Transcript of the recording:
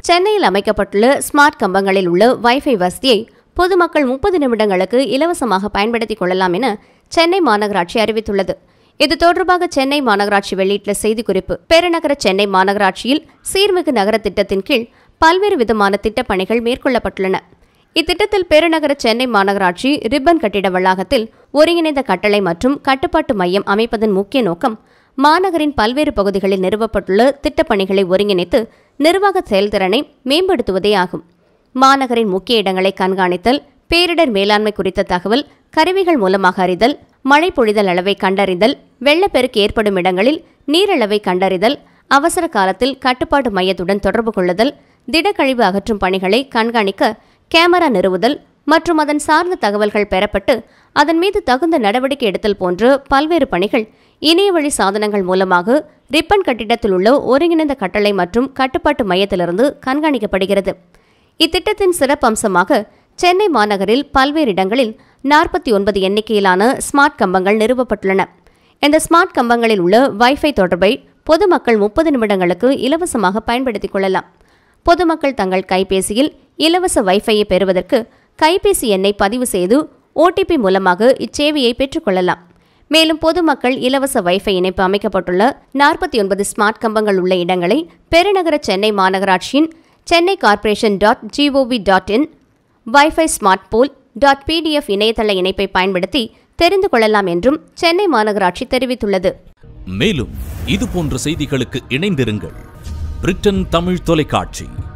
சென்னையில் அமைக்கப்பட்டுள்ள ஸ்மார்ட் கம்பங்களில் உள்ள வைஃபை வசதியை பொதுமக்கள் முப்பது நிமிடங்களுக்கு இலவசமாக பயன்படுத்திக் கொள்ளலாம் என சென்னை மாநகராட்சி அறிவித்துள்ளது இது தொடர்பாக சென்னை மாநகராட்சி வெளியிட்டுள்ள செய்திக்குறிப்பு பெருநகர சென்னை மாநகராட்சியில் சீர்மிகு நகர திட்டத்தின் கீழ் பல்வேறு விதமான திட்டப் பணிகள் மேற்கொள்ளப்பட்டுள்ளன இத்திட்டத்தில் பெருநகர சென்னை மாநகராட்சி ரிப்பன் கட்டிட வளாகத்தில் ஒருங்கிணைந்த கட்டளை மற்றும் கட்டுப்பாட்டு மையம் அமைப்பதன் முக்கிய நோக்கம் மாநகரின் பல்வேறு பகுதிகளில் நிறுவப்பட்டுள்ள திட்டப்பணிகளை ஒருங்கிணைத்து நிர்வாக செயல்திறனை மேம்படுத்துவதே ஆகும் மாநகரின் முக்கிய இடங்களை கண்காணித்தல் பேரிடர் மேலாண்மை குறித்த தகவல் கருவிகள் மூலமாக அறிதல் மழை பொழிதல் அளவை கண்டறிதல் வெள்ளப்பெருக்கு ஏற்படும் இடங்களில் நீரளவை கண்டறிதல் அவசர காலத்தில் கட்டுப்பாட்டு மையத்துடன் தொடர்பு கொள்ளுதல் திடக்கழிவு அகற்றும் பணிகளை கண்காணிக்க கேமரா நிறுவுதல் மற்றும் அதன் சார்ந்த தகவல்கள் பெறப்பட்டு அதன் மீது தகுந்த நடவடிக்கை எடுத்தல் போன்ற பல்வேறு பணிகள் இணையவழி சாதனங்கள் மூலமாக ரிப்பன் கட்டிடத்தில் உள்ள ஒருங்கிணைந்த கட்டளை மற்றும் கட்டுப்பாட்டு மையத்திலிருந்து கண்காணிக்கப்படுகிறது இத்திட்டத்தின் சிறப்பம்சமாக சென்னை மாநகரில் பல்வேறு இடங்களில் நாற்பத்தி ஒன்பது எண்ணிக்கையிலான ஸ்மார்ட் கம்பங்கள் நிறுவப்பட்டுள்ளன இந்த ஸ்மார்ட் கம்பங்களில் உள்ள வைஃபை தொடர்பை பொதுமக்கள் முப்பது நிமிடங்களுக்கு இலவசமாக பயன்படுத்திக் கொள்ளலாம் பொதுமக்கள் தங்கள் கைபேசியில் இலவச வைஃபையை பெறுவதற்கு கைபேசி எண்ணை பதிவு செய்து ஓடிபி மூலமாக இச்சேவையை பெற்றுக்கொள்ளலாம் மேலும் பொதுமக்கள் இலவச வைஃபை இணைப்பு அமைக்கப்பட்டுள்ள நாற்பத்தி ஒன்பது ஸ்மார்ட் கம்பங்கள் உள்ள இடங்களை பெருநகர சென்னை மாநகராட்சியின் Chennai corporation dot gov dot in wifi smart poll dot PDF இணையதள இணைப்பை பயன்படுத்தி தெரிந்து கொள்ளலாம் என்றும் சென்னை மாநகராட்சி தெரிவித்துள்ளது மேலும் இது போன்ற செய்திகளுக்கு இணைந்திருங்கள் பிரிட்டன் தமிழ் தொலைக்காட்சி